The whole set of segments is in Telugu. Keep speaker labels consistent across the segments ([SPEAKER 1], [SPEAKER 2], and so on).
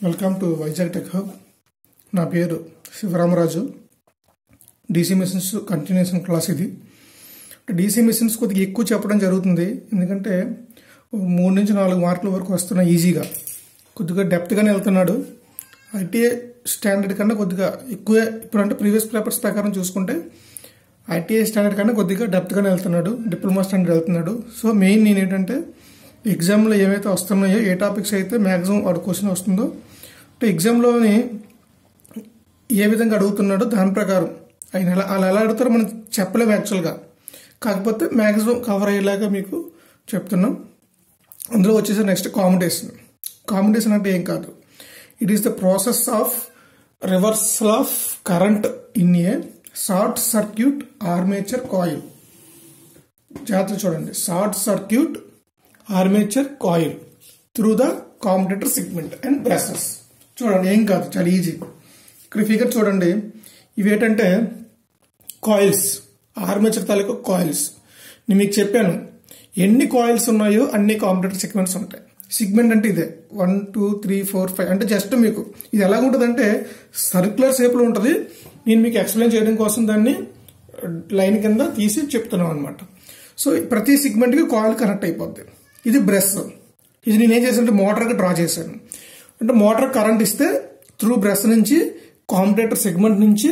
[SPEAKER 1] welcome to Vizag tech hub నా పేరు Sivaramaraju DC machines continuation class ఇది డీసీ మిషన్స్ కొద్దిగా ఎక్కువ చెప్పడం జరుగుతుంది ఎందుకంటే మూడు నుంచి నాలుగు మార్కుల వరకు వస్తున్నాయి ఈజీగా కొద్దిగా డెప్త్గానే వెళ్తున్నాడు ఐటీఐ స్టాండర్డ్ కన్నా కొద్దిగా ఎక్కువే ఇప్పుడంటే ప్రీవియస్ పేపర్స్ ప్రకారం చూసుకుంటే ఐటీఐ స్టాండర్డ్ కన్నా కొద్దిగా డెప్త్గానే వెళ్తున్నాడు డిప్లొమా స్టాండర్డ్ వెళ్తున్నాడు సో మెయిన్ నేను ఏంటంటే ఎగ్జామ్లో ఏమైతే వస్తున్నాయో ఏ టాపిక్స్ అయితే మ్యాక్సిమం వాడు క్వశ్చన్ వస్తుందో అంటే ఎగ్జామ్లోని ఏ విధంగా అడుగుతున్నాడో దాని ప్రకారం ఆయన ఎలా అలా ఎలా అడుగుతారో మనం చెప్పలేము యాక్చువల్గా కాకపోతే మ్యాక్సిమం కవర్ అయ్యేలాగా మీకు చెప్తున్నాం అందులో వచ్చేసి నెక్స్ట్ కాంపిటీషన్ కాంపిటీషన్ అంటే ఏం కాదు it is the process of reversal of current in a short circuit armature coil జాగ్రత్త చూడండి short circuit armature coil through the commutator segment and brushes చూడండి ఏం కాదు చాలా ఈజీ ఇక్కడ ఫిగర్ చూడండి ఇవి ఏంటంటే కాయిల్స్ ఆర్మేచర్ తాలూకు కాయిల్స్ నేను మీకు చెప్పాను ఎన్ని కాయిల్స్ ఉన్నాయో అన్ని కాంపిటేటర్ సెగ్మెంట్స్ ఉంటాయి సిగ్మెంట్ అంటే ఇదే one two three four five అంటే జస్ట్ మీకు ఇది ఎలా ఉంటుందంటే సర్క్యులర్ షేప్లో ఉంటుంది నేను మీకు ఎక్స్ప్లెయిన్ చేయడం కోసం దాన్ని లైన్ కింద తీసి చెప్తున్నాం అనమాట సో ప్రతి సిగ్మెంట్కి కాయిల్ కనెక్ట్ అయిపోద్ది ఇది బ్రష్ ఇది నేను ఏం చేశానంటే మోటార్కి డ్రా చేశాను అంటే మోటార్ కరెంట్ ఇస్తే త్రూ బ్రష్ నుంచి కాంపిటేటర్ సెగ్మెంట్ నుంచి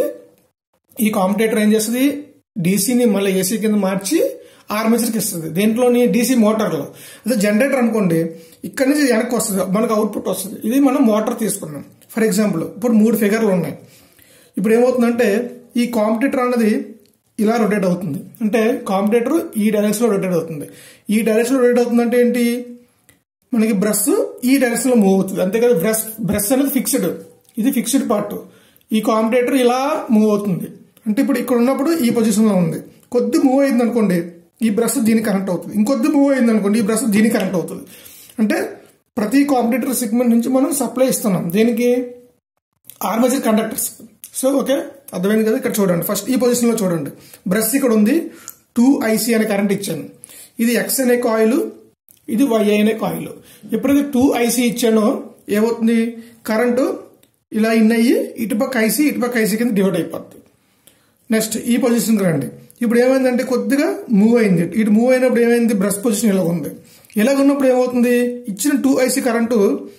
[SPEAKER 1] ఈ కాంపిటేటర్ ఏం చేస్తుంది డీసీని మళ్ళీ ఏసీ కింద మార్చి ఆర్మేచర్కి ఇస్తుంది దేంట్లోని డీసీ మోటార్లో అదే జనరేటర్ అనుకోండి ఇక్కడ నుంచి వెనక్కి వస్తుంది మనకు అవుట్పుట్ వస్తుంది ఇది మనం మోటార్ తీసుకున్నాం ఫర్ ఎగ్జాంపుల్ ఇప్పుడు మూడు ఫిగర్లు ఉన్నాయి ఇప్పుడు ఏమవుతుందంటే ఈ కాంపిటేటర్ అన్నది ఇలా రొటేట్ అవుతుంది అంటే కాంపిటేటర్ ఈ డైరెక్షన్లో రొటేట్ అవుతుంది ఈ డైరెక్షన్లో రొటేట్ అవుతుందంటే ఏంటి మనకి బ్రష్ ఈ డైరెక్షన్లో మూవ్ అవుతుంది అంతేకాదు బ్రష్ బ్రష్ అనేది ఫిక్స్డ్ ఇది ఫిక్స్డ్ పార్ట్ ఈ కాంపిటేటర్ ఇలా మూవ్ అవుతుంది అంటే ఇప్పుడు ఇక్కడ ఉన్నప్పుడు ఈ పొజిషన్లో ఉంది కొద్ది మూవ్ అయింది అనుకోండి ఈ బ్రష్ దీనికి కనెక్ట్ అవుతుంది ఇంకొద్ది మూవ్ అయింది అనుకోండి ఈ బ్రష్ దీనికి కనెక్ట్ అవుతుంది అంటే ప్రతి కాంపిటేటర్ సెగ్మెంట్ నుంచి మనం సప్లై ఇస్తున్నాం దేనికి ఆర్మేచర్ కండక్టర్స్ సో ఓకే అర్థమైంది కదా ఇక్కడ చూడండి ఫస్ట్ ఈ పొజిషన్లో చూడండి బ్రష్ ఇక్కడ ఉంది టూ ఐసీ అనే కరెంట్ ఇచ్చాను ఇది ఎక్స్ అనే కాయిల్ ఇది వై అనే కాయిల్ ఎప్పుడైతే టూ ఐసీ ఇచ్చానో ఏమవుతుంది కరెంటు ఇలా ఇన్ అయ్యి ఇటుపక్క ఐసీ ఇటుపక్క ఐసీ కింద డివైడ్ అయిపోద్ది నెక్స్ట్ ఈ పొజిషన్కి రండి ఇప్పుడు ఏమైందంటే కొద్దిగా మూవ్ అయింది ఇటు మూవ్ అయినప్పుడు ఏమైంది బ్రష్ పొజిషన్ ఇలా ఉంది ఇలాగ ఉన్నప్పుడు ఏమవుతుంది ఇచ్చిన టూ ఐసీ కరెంటు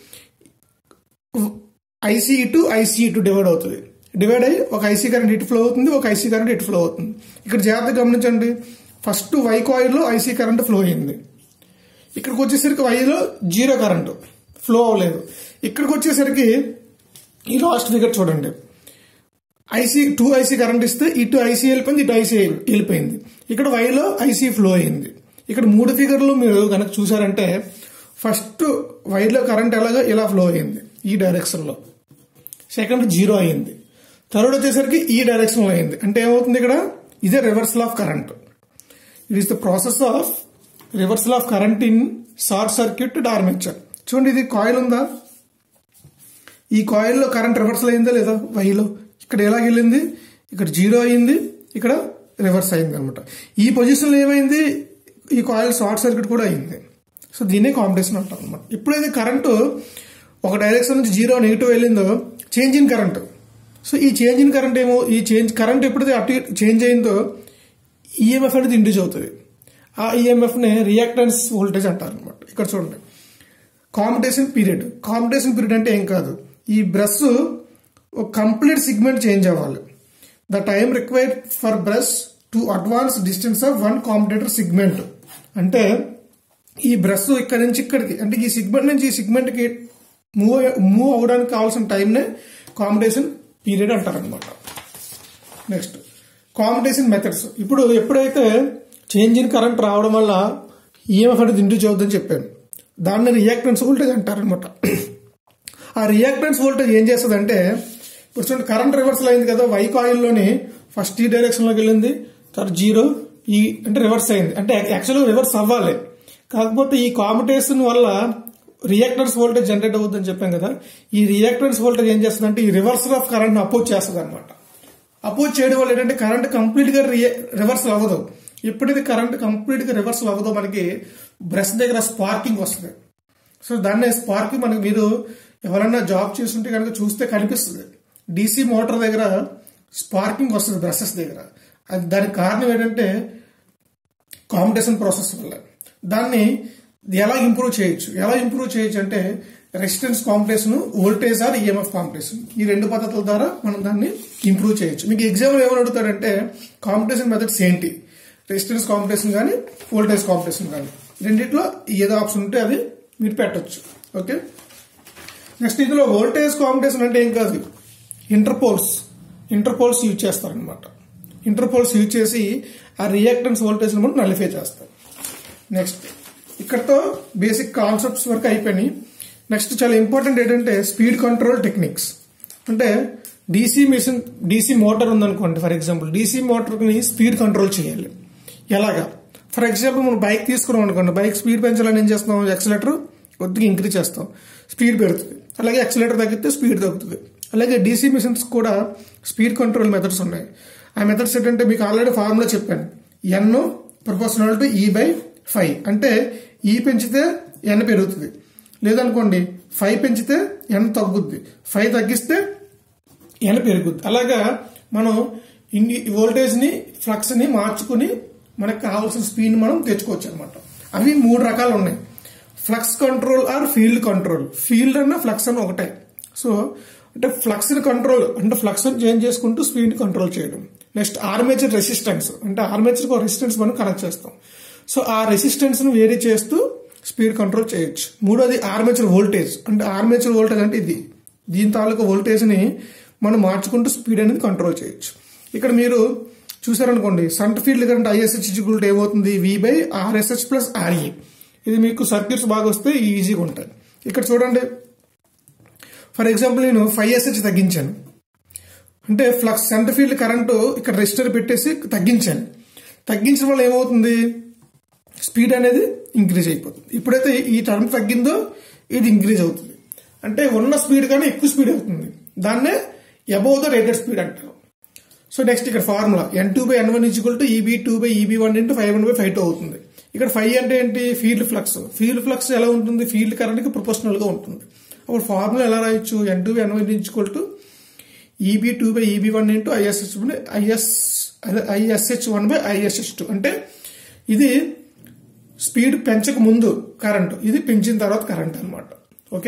[SPEAKER 1] ఐసీ ఇటు ఐసీ ఇటు డివైడ్ అవుతుంది డివైడ్ అయ్యి ఒక ఐసీ కరెంట్ ఇటు ఫ్లో అవుతుంది ఒక ఐసీ కరెంట్ ఇటు ఫ్లో అవుతుంది ఇక్కడ జాగ్రత్తగా గమనించండి ఫస్ట్ వై కాయిల్లో ఐసీ కరెంట్ ఫ్లో అయింది ఇక్కడికి వచ్చేసరికి వైలో జీరో కరెంటు ఫ్లో అవ్వలేదు ఇక్కడికి వచ్చేసరికి ఈ లాస్ట్ ఫిగర్ చూడండి ఐసీ టూ ఐసీ కరెంట్ ఇస్తే ఇటు ఐసీ వెళ్ళిపోయింది ఇటు ఐసీ వెళ్ళిపోయింది ఇక్కడ వైలో ఐసీ ఫ్లో అయింది ఇక్కడ మూడు ఫిగర్లు మీరు కనుక చూసారంటే ఫస్ట్ వైర్లో కరెంట్ ఎలాగో ఇలా ఫ్లో అయింది ఈ డైరెక్షన్లో సెకండ్ జీరో అయింది థర్డ్ వచ్చేసరికి ఈ డైరెక్షన్లో అయింది అంటే ఏమవుతుంది ఇక్కడ ఇదే reversal of current it is the process of reversal of current in short circuit armature చూడండి ఇది కాయిల్ ఉందా ఈ కాయిల్లో కరెంట్ రివర్సల్ అయిందా లేదా వైలో ఇక్కడ ఎలా వెళ్ళింది ఇక్కడ జీరో అయింది ఇక్కడ రివర్స్ అయింది అనమాట ఈ పొజిషన్లో ఏమైంది ఈ కాయిల్ షార్ట్ సర్క్యూట్ కూడా అయింది సో దీన్నే కాంపిటీషన్ అంటాం అనమాట ఎప్పుడైతే కరెంటు ఒక డైరెక్షన్ నుంచి జీరో నెగిటివ్ వెళ్ళిందో చేంజ్ ఇన్ కరెంట్ సో ఈ చేంజ్ ఇన్ కరెంట్ ఏమో ఈ చేంజ్ కరెంట్ ఎప్పుడైతే అటు చేంజ్ అయిందో ఈఎంఎఫ్ అనేది ఇండ్యూస్ అవుతుంది ఆ ఈఎంఎఫ్ని రియాక్టెన్స్ వోల్టేజ్ అంటారు అనమాట ఇక్కడ చూడండి కాంపిటీషన్ పీరియడ్ కాంపిటీషన్ పీరియడ్ అంటే ఏం కాదు ఈ బ్రష్ ఒక కంప్లీట్ సిగ్మెంట్ చేంజ్ అవ్వాలి the time required for brush to advance distance of one commutator segment అంటే ఈ బ్రష్ ఇక్కడ నుంచి ఇక్కడికి అంటే ఈ సిగ్మెంట్ నుంచి ఈ సిగ్మెంట్కి మూవ్ మూవ్ అవ్వడానికి కావాల్సిన టైంనే కాంపిటీషన్ పీరియడ్ అంటారు అనమాట నెక్స్ట్ కాంపిటీషన్ మెథడ్స్ ఇప్పుడు ఎప్పుడైతే చేంజ్ ఇన్ కరెంట్ రావడం వల్ల ఈఎంఎఫ్ అనేది ఇండ్యూస్ అవుతుందని చెప్పాను దాన్ని రియాక్టెన్స్ వోల్టేజ్ అంటారనమాట ఆ రియాక్టెన్స్ వోల్టేజ్ ఏం చేస్తుందంటే ఇప్పుడు చూడండి కరెంట్ రివర్సల్ అయింది కదా వై కాయిల్లోని ఫస్ట్ ఈ డైరెక్షన్లోకి వెళ్ళింది తర్వాత జీరో ఈ అంటే రివర్స్ అయింది అంటే యాక్చువల్గా రివర్స్ అవ్వాలి కాకపోతే ఈ కాంపిటీషన్ వల్ల రియాక్టర్స్ వోల్టేజ్ జనరేట్ అవుతుందని చెప్పాం కదా ఈ రియాక్టర్స్ వోల్టేజ్ ఏం చేస్తుంది అంటే ఈ రివర్సల్ ఆఫ్ కరెంట్ అపోజ్ చేస్తుంది అనమాట అపోజ్ చేయడం వల్ల ఏంటంటే కరెంట్ కంప్లీట్ గా రివర్సల్ అవ్వదు ఎప్పుడైతే కరెంట్ కంప్లీట్ గా రివర్సల్ అవ్వదో మనకి బ్రష్ దగ్గర స్పార్కింగ్ వస్తుంది సో దాన్నే స్పార్కింగ్ మనకి మీరు ఎవరన్నా జాబ్ చేస్తుంటే కనుక చూస్తే కనిపిస్తుంది డీసీ మోటార్ దగ్గర స్పార్కింగ్ వస్తుంది బ్రషెస్ దగ్గర అది దానికి కారణం ఏంటంటే కాంపిటీషన్ ప్రాసెస్ వల్ల దాన్ని ఎలా ఇంప్రూవ్ చేయొచ్చు ఎలా ఇంప్రూవ్ చేయొచ్చు అంటే resistance competition voltage or EMF competition ఈ రెండు పద్ధతుల ద్వారా మనం దాన్ని ఇంప్రూవ్ చేయొచ్చు మీకు ఎగ్జామ్ ఏమని అడుగుతాడంటే కాంపిటీషన్ మెథడ్స్ ఏంటి రెసిస్టెన్స్ కాంపిటీషన్ కానీ వోల్టేజ్ కాంపిటీషన్ కానీ రెండిట్లో ఏదో ఆప్షన్ ఉంటే అది మీరు పెట్టొచ్చు ఓకే నెక్స్ట్ ఇందులో వోల్టేజ్ కాంపిటీషన్ అంటే ఏం కాదు ఇంటర్పోల్స్ ఇంటర్పోల్స్ యూజ్ చేస్తారనమాట ఇంటర్పోల్స్ యూజ్ చేసి ఆ రియాక్టెన్స్ వోల్టేజ్ మనం నలిఫై చేస్తాం నెక్స్ట్ ఇక్కడతో బేసిక్ కాన్సెప్ట్స్ వరకు అయిపోయినాయి నెక్స్ట్ చాలా ఇంపార్టెంట్ ఏంటంటే స్పీడ్ కంట్రోల్ టెక్నిక్స్ అంటే డీసీ మిషన్ డీసీ మోటార్ ఉందనుకోండి ఫర్ ఎగ్జాంపుల్ డీసీ మోటార్ని స్పీడ్ కంట్రోల్ చేయాలి ఎలాగా ఫర్ ఎగ్జాంపుల్ మనం బైక్ తీసుకున్నాం అనుకోండి బైక్ స్పీడ్ పెంచాలని ఏం చేస్తాం ఎక్సలేటర్ కొద్దిగా ఇంక్రీజ్ చేస్తాం స్పీడ్ పెరుగుతుంది అలాగే ఎక్సలేటర్ తగ్గితే స్పీడ్ తగ్గుతుంది అలాగే డీసీ మిషన్స్ కూడా స్పీడ్ కంట్రోల్ మెథడ్స్ ఉన్నాయి ఆ మెథడ్స్ ఏంటంటే మీకు ఆల్రెడీ ఫార్ములా చెప్పాను N proportional to E by phi అంటే ఈ పెంచితే ఎన్ పెరుగుతుంది లేదనుకోండి ఫైవ్ పెంచితే ఎన్ తగ్గుద్ది ఫైవ్ తగ్గిస్తే ఎన్ పెరుగుద్ది అలాగా మనం ఇన్ని వోల్టేజ్ని ఫ్లక్స్ని మార్చుకుని మనకు కావాల్సిన స్పీడ్ మనం తెచ్చుకోవచ్చు అనమాట అవి మూడు రకాలు ఉన్నాయి flux control or field control field అన్న ఫ్లక్స్ అన్న ఒకటే సో అంటే ఫ్లక్స్ కంట్రోల్ అంటే ఫ్లక్స్ చేంజ్ చేసుకుంటూ స్పీడ్ కంట్రోల్ చేయడం నెక్స్ట్ ఆర్మేచర్ రెసిస్టెన్స్ అంటే ఆర్మేచర్ రెసిస్టెన్స్ మనం కనెక్ట్ చేస్తాం సో ఆ రెసిస్టెన్స్ ను వేరీ చేస్తూ స్పీడ్ కంట్రోల్ చేయొచ్చు మూడోది ఆర్మేచర్ వోల్టేజ్ అంటే ఆర్మేచర్ వోల్టేజ్ అంటే ఇది దీని తాలూకా వోల్టేజ్ ని మనం మార్చుకుంటూ స్పీడ్ అనేది కంట్రోల్ చేయొచ్చు ఇక్కడ మీరు చూసారనుకోండి shunt field current ISH equal ఏమవుతుంది V by RSH plus RE ఇది మీకు సర్క్యూట్స్ బాగా వస్తే ఈజీగా ఉంటాయి ఇక్కడ చూడండి ఫర్ ఎగ్జాంపుల్ నేను ఫైవ్ ఎస్హెచ్ తగ్గించాను అంటే ఫ్లక్స్ సెంటర్ ఫీల్డ్ కరెంటు ఇక్కడ రెజిస్టర్ పెట్టేసి తగ్గించాను తగ్గించడం వల్ల ఏమవుతుంది స్పీడ్ అనేది ఇంక్రీజ్ అయిపోతుంది ఎప్పుడైతే ఈ టర్మ్ తగ్గిందో ఇది ఇంక్రీజ్ అవుతుంది అంటే ఉన్న స్పీడ్ కానీ ఎక్కువ స్పీడ్ అవుతుంది దాన్నే అబౌవ్ ద రేటెడ్ స్పీడ్ అంటారు సో నెక్స్ట్ ఇక్కడ formula N two by N one equal to EB two by EB one into five one by five two అవుతుంది ఇక్కడ ఫైవ్ అంటే ఏంటి ఫీల్డ్ ఫ్లక్స్ ఫీల్డ్ ఫ్లక్స్ ఎలా ఉంటుంది ఫీల్డ్ కరెంట్కి ప్రొపోర్షనల్ గా ఉంటుంది అప్పుడు ఫార్ములా ఎలా రాయొచ్చు N two by N one equal to EB two by EB one into ISH IS ISH one by ISH two అంటే ఇది స్పీడ్ పెంచక ముందు కరెంట్ ఇది పెంచిన తర్వాత కరెంట్ అనమాట ఓకే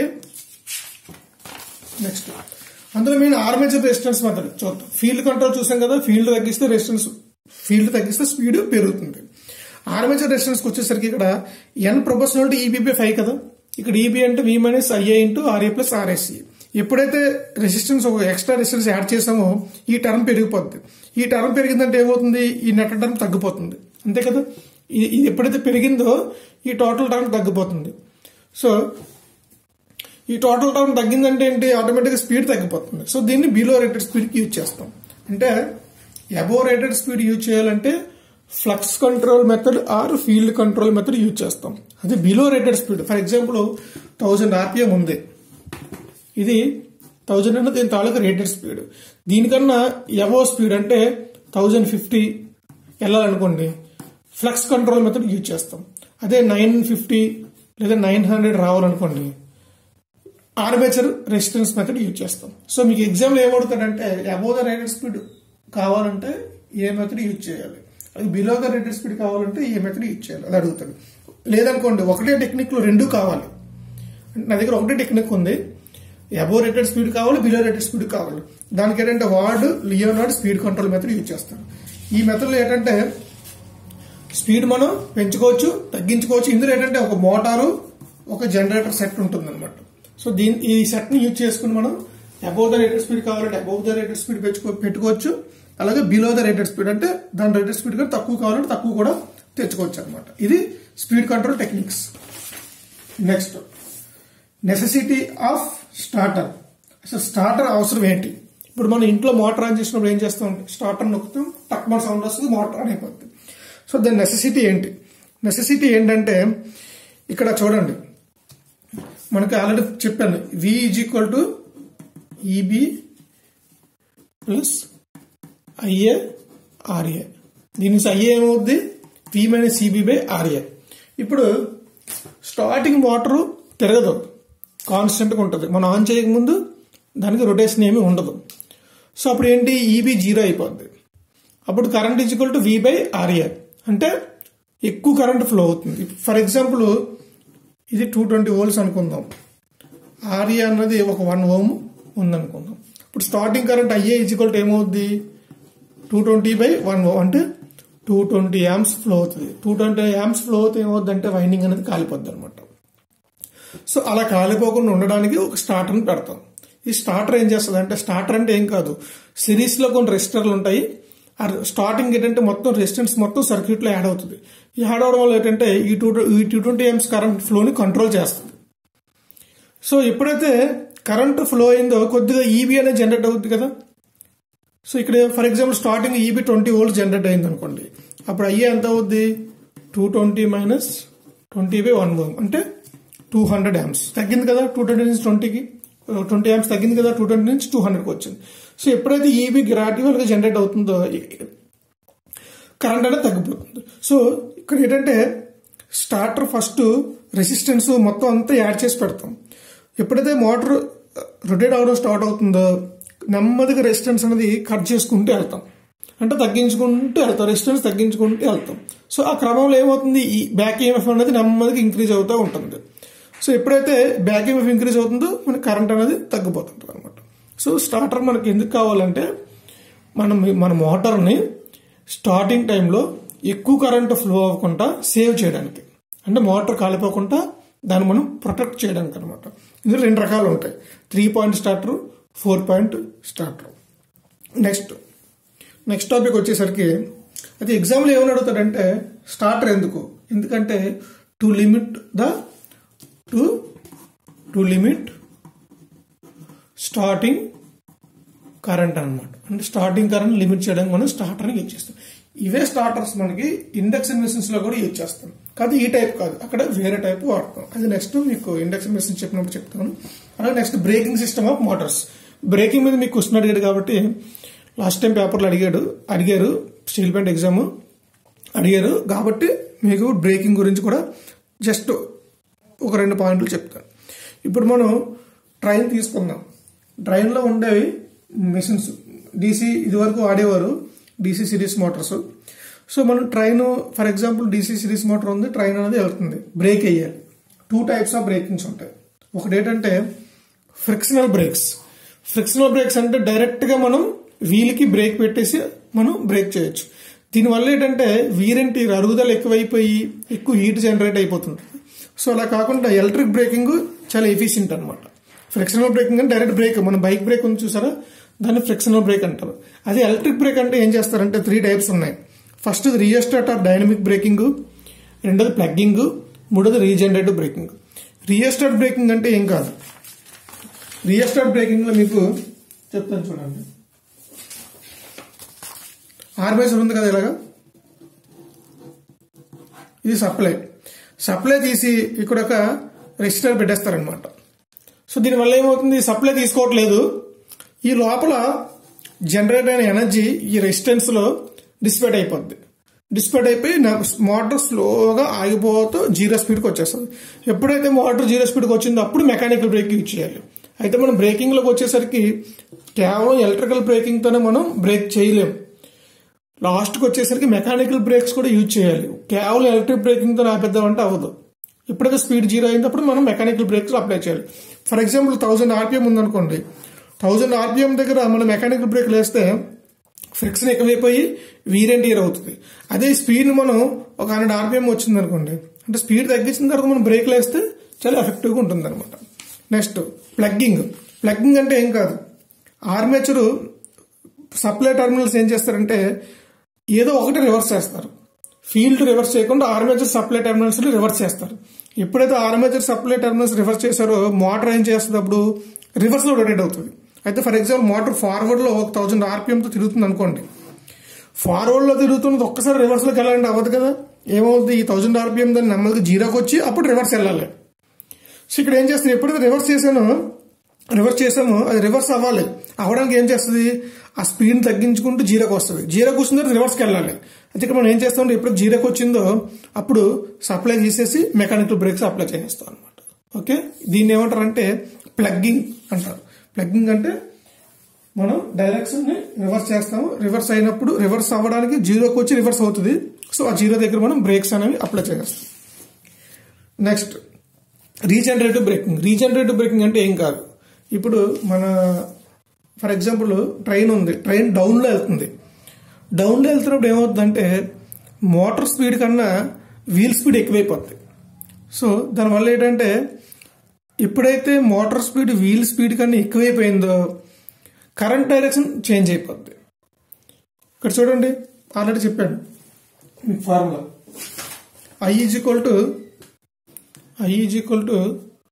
[SPEAKER 1] నెక్స్ట్ అందులో మెయిన్ ఆర్మేచర్ రెసిస్టెన్స్ మెథడ్ చూద్దాం ఫీల్డ్ కంట్రోల్ చూసాం కదా ఫీల్డ్ తగ్గిస్తే రెసిస్టెన్స్ ఫీల్డ్ తగ్గిస్తే స్పీడ్ పెరుగుతుంది ఆర్మేచర్ రెసిస్టెన్స్ వచ్చేసరికి ఇక్కడ N proportional to EB by five కదా ఇక్కడ ఈబీ అంటే V minus IA into RA plus RSC ఎప్పుడైతే రెసిస్టెన్స్ ఒక ఎక్స్ట్రా రెసిస్టెన్స్ యాడ్ చేసామో ఈ టర్మ్ పెరిగిపోద్ది ఈ టర్మ్ పెరిగిందంటే ఏమవుతుంది ఈ నెట్ టర్మ్ తగ్గిపోతుంది అంతే కదా ఇది ఎప్పుడైతే పెరిగిందో ఈ టోటల్ టర్మ్ తగ్గిపోతుంది సో ఈ టోటల్ టర్మ్ తగ్గిందంటే ఏంటి ఆటోమేటిక్గా స్పీడ్ తగ్గిపోతుంది సో దీన్ని బిలో రేటెడ్ స్పీడ్కి యూజ్ చేస్తాం అంటే అబోవ్ రేటెడ్ స్పీడ్ యూజ్ చేయాలంటే flux control method or field control method use చేస్తాం అది below rated speed for example thousand RPM ఉంది ఇది థౌజండ్ అంటే దీని తాలూకా రేటెడ్ స్పీడ్ దీనికన్నా ఎవో స్పీడ్ అంటే థౌజండ్ ఫిఫ్టీ వెళ్ళాలనుకోండి ఫ్లక్స్ కంట్రోల్ మెథడ్ యూజ్ చేస్తాం అదే నైన్ ఫిఫ్టీ లేదా నైన్ హండ్రెడ్ రావాలనుకోండి ఆర్మేచర్ రెసిస్టెన్స్ మెథడ్ యూజ్ చేస్తాం సో మీకు ఎగ్జామ్లో ఏమవుతాడంటే అబోవ్ ద రేటెడ్ స్పీడ్ కావాలంటే ఏ మెథడ్ యూజ్ చేయాలి అది బిలో ద రేటెడ్ స్పీడ్ కావాలంటే ఏ మెథడ్ యూజ్ చేయాలి అది అడుగుతాడు లేదనుకోండి ఒకటే టెక్నిక్లో రెండు కావాలి నా దగ్గర ఒకటే టెక్నిక్ ఉంది అబోవ్ రేటెడ్ స్పీడ్ కావాలి బిలో రేటెడ్ స్పీడ్ కావాలి దానికి ఏంటంటే Ward Leonard speed control method use చేస్తాను ఈ మెథడ్లో ఏంటంటే స్పీడ్ మనం పెంచుకోవచ్చు తగ్గించుకోవచ్చు ఇందులో ఏంటంటే ఒక మోటారు ఒక జనరేటర్ సెట్ ఉంటుంది అనమాట సో దీని ఈ సెట్ ని యూజ్ చేసుకుని మనం అబౌవ్ ద రేటెడ్ స్పీడ్ కావాలంటే అబౌవ్ ద రేటెడ్ స్పీడ్ పెంచుకో పెట్టుకోవచ్చు అలాగే బిలో ద రేటెడ్ స్పీడ్ అంటే దాని రేటెడ్ స్పీడ్ కూడా తక్కువ కావాలంటే తక్కువ కూడా తెచ్చుకోవచ్చు అనమాట ఇది speed control techniques next necessity of starter అసలు స్టార్టర్ అవసరం ఏంటి ఇప్పుడు మనం ఇంట్లో మోటార్ ఆన్ చేసినప్పుడు ఏం చేస్తాం స్టార్టర్ నొక్కుతాం టక్మర్ సౌండ్ వస్తుంది మోటార్ ఆన్ అయిపోతుంది సో దాని నెసెసిటీ ఏంటి నెసెసిటీ ఏంటంటే ఇక్కడ చూడండి మనకి ఆల్రెడీ చెప్పాను V is equal to EB plus IA RA దీని నుంచి ఐఏ ఏమవుద్ది V minus EB by RA ఇప్పుడు స్టార్టింగ్ మోటారు తిరగదు కాన్స్టెంట్గా ఉంటుంది మనం ఆన్ చేయకముందు దానికి రొటేషన్ ఏమీ ఉండదు సో అప్పుడు ఏంటి ఈబీ జీరో అయిపోద్ది అప్పుడు current equal to V by RA అంటే ఎక్కువ కరెంట్ ఫ్లో అవుతుంది ఫర్ ఎగ్జాంపుల్ ఇది టూ ట్వంటీ వోల్ట్స్ అనుకుందాం ఆర్ఏ అన్నది ఒక వన్ ఓమ్ ఉందనుకుందాం ఇప్పుడు starting current IA equal to ఏమవుద్ది two twenty by one ohm అంటే టూ ట్వంటీ యామ్స్ ఫ్లో అవుతుంది టూ ట్వంటీ యామ్స్ ఫ్లో అవుతే ఏమవుద్ది అంటే వైండింగ్ అనేది కాలిపోద్ది అనమాట సో అలా కాలిపోకుండా ఉండడానికి ఒక స్టార్టర్ని పెడతాం ఈ స్టార్టర్ ఏం చేస్తుంది అంటే స్టార్టర్ అంటే ఏం కాదు సిరీస్లో కొన్ని రెసిస్టర్లు ఉంటాయి ఆ స్టార్టింగ్ ఏంటంటే మొత్తం రెసిస్టెన్స్ మొత్తం సర్క్యూట్లో యాడ్ అవుతుంది ఈ యాడ్ అవడం వల్ల ఏంటంటే ఈ టూ ఈ టూ ట్వంటీ ఎంస్ కరెంట్ ఫ్లోని కంట్రోల్ చేస్తుంది సో ఎప్పుడైతే కరెంట్ ఫ్లో అయిందో కొద్దిగా ఈబీ అనేది జనరేట్ అవుతుంది కదా సో ఇక్కడ for example starting EB twenty volts generate అయింది అనుకోండి అప్పుడు అయ్యే ఎంత అవుద్ది two twenty minus twenty by one ohm అంటే టూ హండ్రెడ్ యామ్స్ తగ్గింది కదా టూ ట్వంటీ నుంచి ట్వంటీకి ట్వంటీ యామ్స్ తగ్గింది కదా టూ ట్వంటీ నుంచి టూ హండ్రెడ్కి వచ్చింది సో ఎప్పుడైతే ఈబీ గ్రాడ్యువల్గా జనరేట్ అవుతుందో కరెంట్ అనేది తగ్గిపోతుంది సో ఇక్కడ ఏంటంటే స్టార్టర్ ఫస్ట్ రెసిస్టెన్స్ మొత్తం అంతా యాడ్ చేసి పెడతాం ఎప్పుడైతే మోటార్ రొటేట్ అవడం స్టార్ట్ అవుతుందో నెమ్మదిగా రెసిస్టెన్స్ అనేది కట్ చేసుకుంటూ వెళ్తాం అంటే తగ్గించుకుంటూ వెళ్తాం రెసిస్టెన్స్ తగ్గించుకుంటూ వెళ్తాం సో ఆ క్రమంలో ఏమవుతుంది ఈ బ్యాక్ ఈఎంఎఫ్ అనేది నెమ్మదిగా ఇంక్రీజ్ అవుతూ ఉంటుంది సో ఎప్పుడైతే బ్యాక్ ఈఎంఎఫ్ ఇంక్రీజ్ అవుతుందో మనకి కరెంట్ అనేది తగ్గిపోతుంటుంది అనమాట సో స్టార్టర్ మనకి ఎందుకు కావాలంటే మనం మన మోటార్ని స్టార్టింగ్ టైంలో ఎక్కువ కరెంట్ ఫ్లో అవ్వకుండా సేవ్ చేయడానికి అంటే మోటార్ కాలిపోకుండా దాన్ని మనం ప్రొటెక్ట్ చేయడానికి అనమాట ఇందులో రెండు రకాలు ఉంటాయి three point starter four point starter next next topic వచ్చేసరికి అది ఎగ్జామ్లో ఏమని అడుగుతాడంటే స్టార్టర్ ఎందుకు ఎందుకంటే to limit the to to limit starting current అనమాట అంటే స్టార్టింగ్ కరెంట్ లిమిట్ చేయడానికి మనం స్టార్టర్ని యూజ్ చేస్తాం ఇవే స్టార్టర్స్ మనకి ఇండక్షన్ మెషిన్స్ లో కూడా యూజ్ చేస్తాం కాదు ఈ టైప్ కాదు అక్కడ వేరే టైప్ వాడతాం అది నెక్స్ట్ మీకు ఇండక్షన్ మెషిన్స్ చెప్పినప్పుడు చెప్తాను అలాగే next braking system of motors braking మీద మీకు క్వశ్చన్ అడిగాడు కాబట్టి లాస్ట్ టైం పేపర్లో అడిగాడు అడిగారు స్టీల్ ప్లాంట్ ఎగ్జామ్ అడిగారు కాబట్టి మీకు బ్రేకింగ్ గురించి కూడా జస్ట్ ఒక రెండు పాయింట్లు చెప్తాను ఇప్పుడు మనం ట్రైన్ తీసుకుందాం ట్రైన్లో ఉండేవి మిషన్స్ డీసీ ఇదివరకు ఆడేవారు డీసీ సిరీస్ మోటార్స్ సో మనం train for example DC series motor ఉంది ట్రైన్ అనేది వెళ్తుంది బ్రేక్ వేయాలి టూ టైప్స్ ఆఫ్ బ్రేకింగ్స్ ఉంటాయి ఒకటి ఏంటంటే ఫ్రిక్షనల్ బ్రేక్స్ ఫ్రిక్షనల్ బ్రేక్స్ అంటే డైరెక్ట్గా మనం వీల్కి బ్రేక్ పెట్టేసి మనం బ్రేక్ చేయొచ్చు దీనివల్ల ఏంటంటే వీరంటి అరుగుదల ఎక్కువైపోయి ఎక్కువ హీట్ జనరేట్ అయిపోతుంది సో అలా కాకుండా ఎలక్ట్రిక్ బ్రేకింగ్ చాలా ఎఫిషియంట్ అనమాట ఫ్రిక్షనల్ బ్రేకింగ్ అంటే డైరెక్ట్ బ్రేక్ మన బైక్ బ్రేక్ ఉంది చూసారా దాన్ని ఫ్రిక్షనల్ బ్రేక్ అంటారు అదే ఎలక్ట్రిక్ బ్రేక్ అంటే ఏం చేస్తారంటే త్రీ టైప్స్ ఉన్నాయి first rheostatic or dynamic braking రెండోది ప్లగ్గింగ్ మూడోది రీజనరేటివ్ బ్రేకింగ్ రియోస్టార్ట్ బ్రేకింగ్ అంటే ఏం కాదు రియోస్టార్ట్ బ్రేకింగ్ లో మీకు చెప్తాను చూడండి ఆర్మేచర్ ఉంది కదా ఇలాగా ఇది సప్లై సప్లై తీసి ఇక్కడ ఒక రెసిస్టర్ పెట్టేస్తారనమాట సో దీనివల్ల ఏమవుతుంది సప్లై తీసుకోవట్లేదు ఈ లోపల జనరేట్ అయిన ఎనర్జీ ఈ రెసిస్టెన్స్ లో డిస్పేట్ అయిపోద్ది డిస్పేట్ అయిపోయి మోటార్ స్లోగా ఆగిపోతూ జీరో స్పీడ్కి వచ్చేస్తుంది ఎప్పుడైతే మోటార్ జీరో స్పీడ్కి వచ్చిందో అప్పుడు మెకానికల్ బ్రేక్ యూజ్ చేయాలి అయితే మనం బ్రేకింగ్లోకి వచ్చేసరికి కేవలం ఎలక్ట్రికల్ బ్రేకింగ్తోనే మనం బ్రేక్ చేయలేం లాస్ట్కి వచ్చేసరికి మెకానికల్ బ్రేక్స్ కూడా యూజ్ చేయాలి కేవలం ఎలక్ట్రిక్ బ్రేకింగ్తో ఆపేద్దామంటే అవ్వదు ఎప్పుడైతే స్పీడ్ జీరో అయినప్పుడు మనం మెకానికల్ బ్రేక్స్ అప్లై చేయాలి ఫర్ ఎగ్జాంపుల్ థౌజండ్ ఆర్పిఎం ఉందనుకోండి థౌజండ్ ఆర్పిఎం దగ్గర మనం మెకానికల్ బ్రేక్ వేస్తే ఫ్రిక్షన్ ఎక్కువైపోయి వీరెంట్ ఇయర్ అవుతుంది అదే స్పీడ్ మనం ఒక హండ్రెడ్ ఆర్పిఎం వచ్చింది అనుకోండి అంటే స్పీడ్ తగ్గించిన తర్వాత మనం బ్రేక్ వేస్తే చాలా ఎఫెక్టివ్గా ఉంటుంది అనమాట నెక్స్ట్ ప్లగ్గింగ్ ప్లగ్గింగ్ అంటే ఏం కాదు ఆర్మేచరు సప్లై టర్మినల్స్ ఏం చేస్తారంటే ఏదో ఒకటి రివర్స్ చేస్తారు ఫీల్డ్ రివర్స్ చేయకుండా ఆర్మేచర్ సప్లై టర్మినల్స్ రివర్స్ చేస్తారు ఎప్పుడైతే ఆర్మేచర్ సప్లై టర్మినల్స్ రివర్స్ చేశారో మోటార్ ఏం చేస్తుంది అప్పుడు రివర్స్ లో రొటేట్ అవుతుంది అయితే ఫర్ ఎగ్జాంపుల్ మోటార్ ఫార్వర్డ్ లో ఒక థౌసండ్ ఆర్పిఎంతో తిరుగుతుంది అనుకోండి ఫార్వర్డ్ లో తిరుగుతున్నది ఒక్కసారి రివర్స్ లోకి వెళ్ళాలంటే అవ్వదు కదా ఏమవుతుంది ఈ థౌసండ్ ఆర్పిఎం దాన్ని నెమ్మదిగా జీరోకి వచ్చి అప్పుడు రివర్స్ వెళ్ళాలి సో ఇక్కడ ఏం చేస్తుంది ఎప్పుడైతే రివర్స్ చేశానో రివర్స్ చేసామో అది రివర్స్ అవ్వాలి అవ్వడానికి ఏం చేస్తుంది ఆ స్పీడ్ తగ్గించుకుంటూ జీరోకి వస్తుంది జీరోకి వచ్చిన తర్వాత రివర్స్కి వెళ్ళాలి అయితే ఇక్కడ మనం ఏం చేస్తాం ఎప్పుడు జీరోకి వచ్చిందో అప్పుడు సప్లై తీసేసి మెకానికల్ బ్రేక్స్ అప్లై చేసేస్తాం అనమాట ఓకే దీన్ని ఏమంటారంటే ప్లగ్గింగ్ అంటారు ప్లగ్గింగ్ అంటే మనం డైరెక్షన్ ని రివర్స్ చేస్తాము రివర్స్ అయినప్పుడు రివర్స్ అవ్వడానికి జీరోకి వచ్చి రివర్స్ అవుతుంది సో ఆ జీరో దగ్గర మనం బ్రేక్స్ అనేవి అప్లై చేస్తాం next regenerative braking regenerative braking అంటే ఏం కాదు ఇప్పుడు మన ఫర్ ఎగ్జాంపుల్ ట్రైన్ ఉంది ట్రైన్ డౌన్లో వెళ్తుంది డౌన్లో వెళ్తున్నప్పుడు ఏమవుతుందంటే మోటార్ స్పీడ్ కన్నా వీల్ స్పీడ్ ఎక్కువైపోద్ది సో దానివల్ల ఏంటంటే ఎప్పుడైతే మోటార్ స్పీడ్ వీల్ స్పీడ్ కన్నా ఎక్కువైపోయిందో కరెంట్ డైరెక్షన్ చేంజ్ అయిపోద్ది ఇక్కడ చూడండి ఆల్రెడీ చెప్పాను మీకు formula I is equal to I is equal to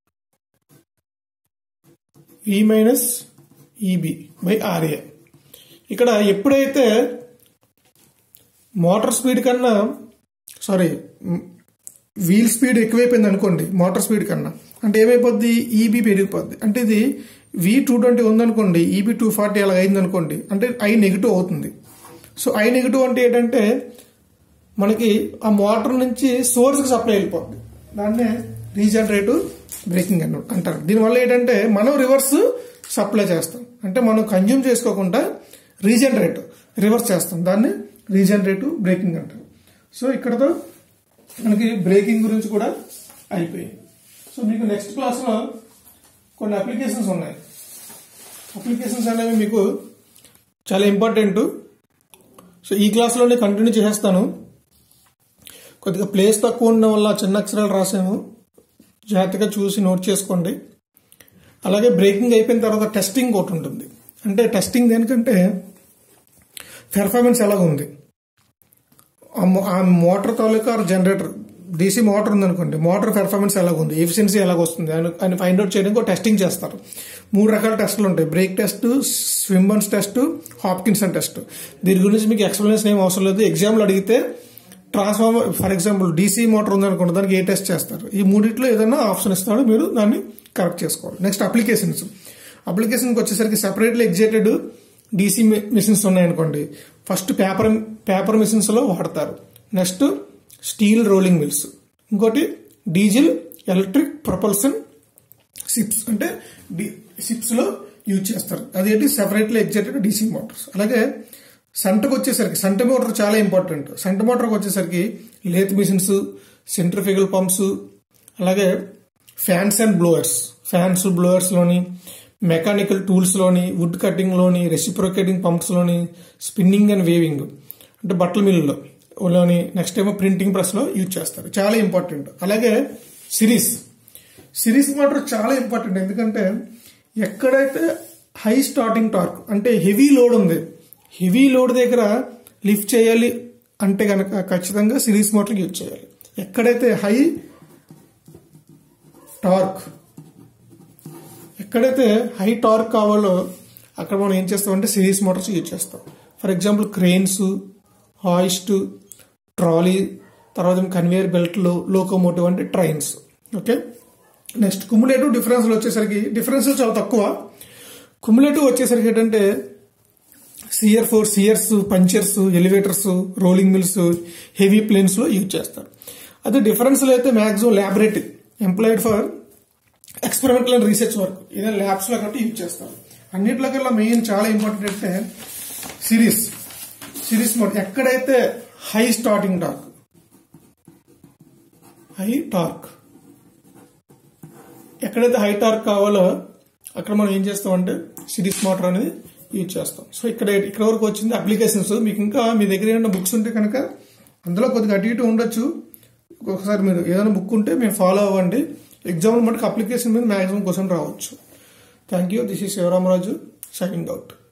[SPEAKER 1] E minus EB by RA ఇక్కడ ఎప్పుడైతే మోటార్ స్పీడ్ కన్నా సారీ వీల్ స్పీడ్ ఎక్కువైపోయింది అనుకోండి మోటార్ స్పీడ్ కన్నా అంటే ఏమైపోద్ది ఈబీ పెరిగిపోద్ది అంటే ఇది వి టూ ట్వంటీ ఉందనుకోండి ఈబీ టూ ఫార్టీ అలా అయింది అనుకోండి అంటే ఐ నెగిటివ్ అవుతుంది సో ఐ నెగిటివ్ అంటే ఏంటంటే మనకి ఆ మోటార్ నుంచి సోర్స్కి సప్లై వెళ్ళిపోద్ది దాన్నే రీజనరేటివ్ బ్రేకింగ్ అన్న అంటారు దీనివల్ల ఏంటంటే మనం రివర్స్ సప్లై చేస్తాం అంటే మనం కన్జ్యూమ్ చేసుకోకుండా రీజనరేట్ రివర్స్ చేస్తాం దాన్ని రీజనరేటివ్ బ్రేకింగ్ అంటారు సో ఇక్కడతో మనకి బ్రేకింగ్ గురించి కూడా అయిపోయింది సో మీకు నెక్స్ట్ క్లాస్లో కొన్ని అప్లికేషన్స్ ఉన్నాయి అప్లికేషన్స్ అనేవి మీకు చాలా ఇంపార్టెంట్ సో ఈ క్లాస్లోనే కంటిన్యూ చేసేస్తాను కొద్దిగా ప్లేస్ తక్కువ ఉండడం వల్ల చిన్న అక్షరాలు రాసాము జాగ్రత్తగా చూసి నోట్ చేసుకోండి అలాగే బ్రేకింగ్ అయిపోయిన తర్వాత టెస్టింగ్ ఒకటి ఉంటుంది అంటే టెస్టింగ్ దేనికంటే పెర్ఫార్మెన్స్ ఎలాగ ఉంది ఆ మోటార్ తాలూకా జనరేటర్ డీసీ మోటార్ ఉందనుకోండి మోటార్ పెర్ఫార్మెన్స్ ఎలాగ ఉంది ఎఫిషియన్సీ ఎలాగ వస్తుంది అని అని ఫైండ్ అవుట్ చేయడానికి ఒక టెస్టింగ్ చేస్తారు మూడు రకాల టెస్టులు ఉంటాయి brake test Swinburne's test Hopkinson test దీని గురించి మీకు ఎక్స్ప్లెనేషన్ ఏం అవసరం లేదు ఎగ్జామ్లో అడిగితే transformer for example DC motor ఉందనుకోండి దానికి ఏ టెస్ట్ చేస్తారు ఈ మూడిట్లో ఏదైనా ఆప్షన్ ఇస్తాడో మీరు దాన్ని కరెక్ట్ చేసుకోవాలి నెక్స్ట్ అప్లికేషన్స్ అప్లికేషన్కి వచ్చేసరికి సెపరేట్లీ ఎగ్జైటెడ్ డీసీ మిషన్స్ ఉన్నాయనుకోండి ఫస్ట్ పేపర్ పేపర్ మిషన్స్లో వాడతారు నెక్స్ట్ స్టీల్ రోలింగ్ మిల్స్ ఇంకోటి డీజిల్ ఎలక్ట్రిక్ ప్రొపల్సన్ సిప్స్ అంటే సిప్స్లో యూజ్ చేస్తారు అదేంటి సెపరేట్లీ ఎగ్జైటెడ్ డీసీ మోటార్స్ అలాగే సంటకు వచ్చేసరికి సంట మోటార్ చాలా ఇంపార్టెంట్ సంట మోటార్కి వచ్చేసరికి లేత్ మిషన్స్ సెంట్రిఫిగల్ పంప్స్ అలాగే ఫ్యాన్స్ అండ్ బ్లోయర్స్ ఫ్యాన్స్ బ్లోయర్స్లోని మెకానికల్ టూల్స్లోని వుడ్ కటింగ్లోని రెసిప్రోకేటింగ్ పంప్స్లోని స్పిన్నింగ్ అండ్ వేవింగ్ అంటే బట్టల మిల్లులో లోని నెక్స్ట్ ఏమో ప్రింటింగ్ ప్రెస్లో యూజ్ చేస్తారు చాలా ఇంపార్టెంట్ అలాగే సిరీస్ సిరీస్ మోటార్ చాలా ఇంపార్టెంట్ ఎందుకంటే ఎక్కడైతే హై స్టార్టింగ్ టార్క్ అంటే హెవీ లోడ్ ఉంది హెవీ లోడ్ దగ్గర లిఫ్ట్ చేయాలి అంటే కనుక ఖచ్చితంగా సిరీస్ మోటార్ యూజ్ చేయాలి ఎక్కడైతే హై టార్క్ ఎక్కడైతే హై టార్క్ కావాలో అక్కడ మనం ఏం చేస్తామంటే సిరీస్ మోటార్స్ యూజ్ చేస్తాం for example cranes hoist trolley తర్వాత కన్వేయర్ బెల్ట్లు లోకోమోటివ్ అంటే ట్రైన్స్ ఓకే నెక్స్ట్ కుములేటివ్ డిఫరెన్స్లు వచ్చేసరికి డిఫరెన్స్ చాలా తక్కువ కుములేటివ్ వచ్చేసరికి ఏంటంటే shear for సియర్స్ punchers elevators rolling mills heavy planes లో యూజ్ చేస్తారు అదే డిఫరెన్స్ అయితే maximum laboratory employed for experimental and research work ఏదైనా ల్యాబ్స్ లో కాబట్టి యూజ్ చేస్తారు అన్నిట్లో కల్లా మెయిన్ చాలా ఇంపార్టెంట్ అంటే సిరీస్ సిరీస్ మోడ్ ఎక్కడైతే high starting torque high torque ఎక్కడైతే హై టార్క్ కావాలో అక్కడ మనం ఏం చేస్తామంటే సిరీస్ మోటార్ అనేది యూజ్ చేస్తాం సో ఇక్కడ ఇక్కడ వరకు వచ్చింది అప్లికేషన్స్ మీకు ఇంకా మీ దగ్గర ఏమైనా బుక్స్ ఉంటే కనుక అందులో కొద్దిగా అటు ఇటు ఉండొచ్చు ఒకసారి మీరు ఏదైనా బుక్ ఉంటే మేము ఫాలో అవ్వండి ఎగ్జామ్ మటుకు అప్లికేషన్ మీద మ్యాక్సిమం క్వశ్చన్ రావచ్చు థ్యాంక్ యూ దిస్ ఈ శివరామరాజు సైనింగ్ అవుట్